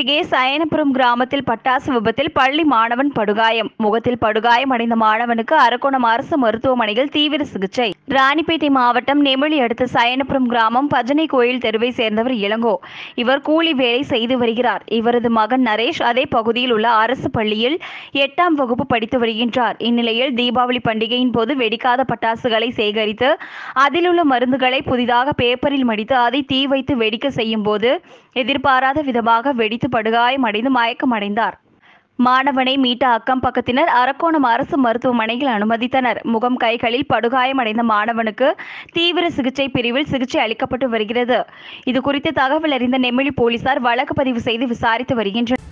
அருகே சயனபுரம் கிராமத்தில் பட்டாசு விபத்தில் பள்ளி மாணவன் படுகாயம் முகத்தில் படுகாயம் அடைந்த மாணவனுக்கு அரக்கோணம் அரசு மருத்துவமனையில் தீவிர சிகிச்சை ராணிப்பேட்டை மாவட்டம் நெமிழி அடுத்த சயனபுரம் கிராமம் பஜனை கோயில் தெருவை சேர்ந்தவர் இளங்கோ இவர் கூலி வேலை செய்து வருகிறார் இவரது மகன் நரேஷ் அதே பகுதியில் உள்ள அரசு பள்ளியில் எட்டாம் வகுப்பு படித்து வருகின்றார் இந்நிலையில் தீபாவளி பண்டிகையின் போது வெடிக்காத பட்டாசுகளை சேகரித்து அதில் உள்ள மருந்துகளை புதிதாக பேப்பரில் மடித்து அதை தீ வைத்து வெடிக்க செய்யும் போது எதிர்பாராத விதமாக வெடித்து படுகாயம் அடைந்து மயக்கமடைந்தார் மாணவனை மீட்ட அக்கம் பக்கத்தினர் அரக்கோணம் அரசு மருத்துவமனையில் அனுமதித்தனர் முகம் கைகளில் படுகாயமடைந்த மாணவனுக்கு தீவிர சிகிச்சை பிரிவில் சிகிச்சை அளிக்கப்பட்டு வருகிறது இது குறித்து தகவல் அறிந்த நெமிழி போலீசார் வழக்கு பதிவு செய்து விசாரித்து வருகின்றனர்